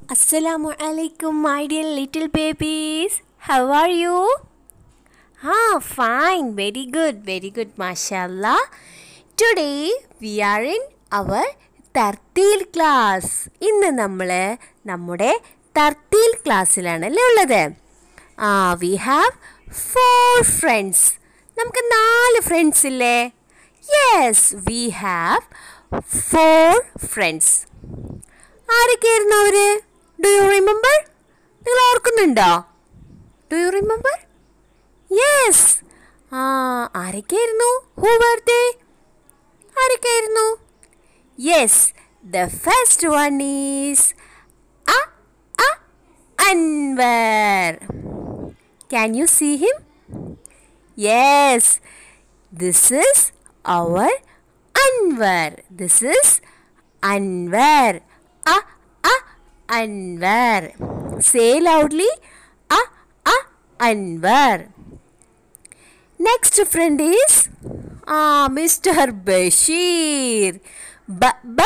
Assalamu alaikum, my dear little babies. How are you? Ah, fine. Very good. Very good. MashaAllah. Today we are in our തർത്തീൽ class ഇന്ന് നമ്മൾ നമ്മുടെ തർത്തീൽ ക്ലാസ്സിലാണല്ലേ ഉള്ളത് ആ V have four friends നമുക്ക് നാല് friends ഇല്ലേ yes we have four friends ആരൊക്കെയായിരുന്നു അവര് ഡു യു റിമെമ്പർ നിങ്ങൾ ഓർക്കുന്നുണ്ടോ ഡു യു റിമെമ്പർ യെസ് ആ ആരൊക്കെയായിരുന്നു ഹൂ വർ ദേ ആരൊക്കെയായിരുന്നു yes the first one is uh uh Anwar can you see him yes this is our Anwar this is Anwar uh uh Anwar say loudly uh uh Anwar Next friend is ah, Mr. Bashir. B B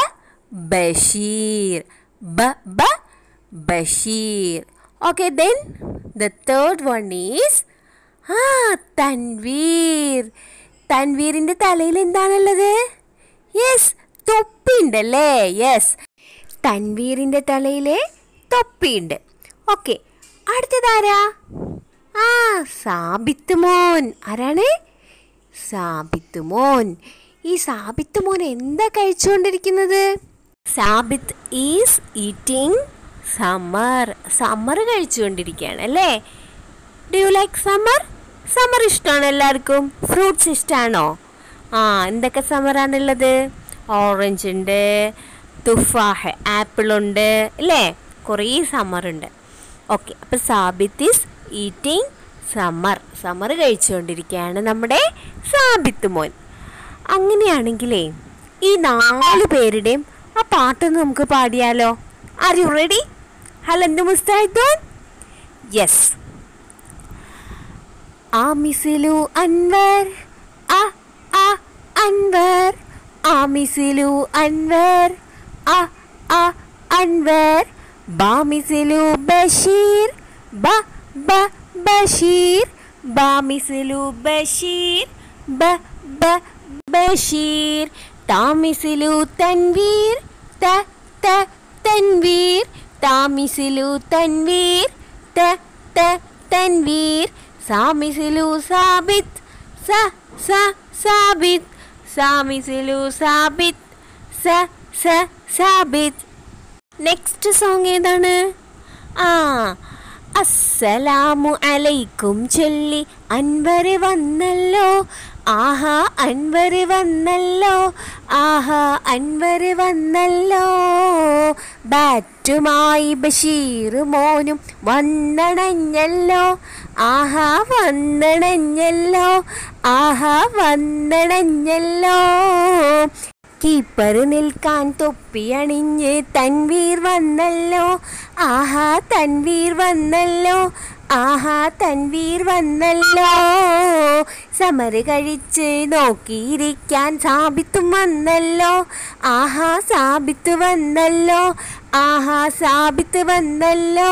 Bashir. B B Bashir. Okay, then the third one is ah Tanveer തൻവീറിൻ്റെ തലയിൽ എന്താണുള്ളത് yes തൊപ്പിയുണ്ടല്ലേ yes തൻവീറിൻ്റെ തലയിൽ തൊപ്പിയുണ്ട് okay അടുത്തതാരാ ആ സാബിത്ത് മോൻ ആരാണ് സാബിത്ത് മോൻ ഈ സാബിത്ത് മോൻ എന്താ കഴിച്ചുകൊണ്ടിരിക്കുന്നത് Sabith is eating summer summer കഴിച്ചുകൊണ്ടിരിക്കുകയാണ് അല്ലേ do you like summer summer ഇഷ്ടമാണ് എല്ലാവർക്കും ഫ്രൂട്ട്സ് ഇഷ്ടമാണോ ആ എന്തൊക്കെ സമ്മറാണുള്ളത് ഓറഞ്ച് ഉണ്ട് തുഫാഹ് ആപ്പിൾ ഉണ്ട് അല്ലേ കുറേ സമ്മർ ഉണ്ട് ഓക്കെ അപ്പോൾ Sabith is eating summer summer കഴിച്ചുകൊണ്ടിരിക്കുകയാണ് നമ്മുടെ സാബിത്ത് മോൻ അങ്ങനെയാണെങ്കിലേ ഈ നാല് പേരുടെയും ആ പാട്ടൊന്ന് നമുക്ക് പാടിയാലോ ആർ യു റെഡി ഹലോ മുസ്താഹിദോൻ യെസ് ആമിസിലു അൻവർ ആ ആ അൻവർ ആമിസിലു അൻവർ ആ ആ അൻവർ ബാമിസിലു ബഷീർ ബ ബ ബഷീർ ബാമിസിലു ബഷീർ ബ ബ ബഷീർ താമിസിലു തൻവീർ ത ത തൻവീർ താമിസിലു തൻവീർ ത ത തൻവീർ സാമിസിലു സാബിത്ത് സ സ സാബിത്ത് സാമിസിലു സാബിത്ത് സ സ സാബിത്ത് നെക്സ്റ്റ് സോങ് ഏതാണ് ആ അസ്സലാമു അലൈക്കും ചൊല്ലി അൻവർ വന്നല്ലോ ആഹാ അൻവർ വന്നല്ലോ ആഹാ അൻവർ വന്നല്ലോ ബാറ്റുമായി ബഷീർ മോനും വന്നണഞ്ഞല്ലോ ആഹാ വന്നണഞ്ഞല്ലോ ആഹാ വന്നണഞ്ഞല്ലോ കീപ്പർ നിൽക്കാൻ തൊപ്പിയണിഞ്ഞ് തൻവീർ വന്നല്ലോ ആഹാ തൻവീർ വന്നല്ലോ ആഹാ തൻവീർ വന്നല്ലോ സമറ് കഴിച്ച് നോക്കിയിരിക്കാൻ സാബിത്തും വന്നല്ലോ ആഹാ സാബിത്ത് വന്നല്ലോ ആഹാ സാബിത്ത് വന്നല്ലോ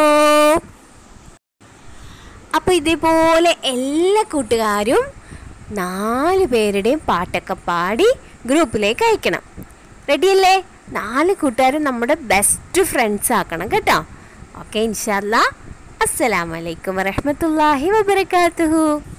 അപ്പോൾ ഇതേപോലെ എല്ലാ കൂട്ടുകാരും നാല് പേരുടെയും പാട്ടൊക്കെ പാടി ഗ്രൂപ്പിലേക്ക് അയക്കണം റെഡിയല്ലേ നാല് കൂട്ടുകാരും നമ്മുടെ ബെസ്റ്റ് ഫ്രണ്ട്സ് ആക്കണം കേട്ടോ ഓക്കെ ഇൻഷാല്ല അസ്സലാമലൈക്കും വറഹമത്തല്ലാഹി വബർക്കാത്തുഹു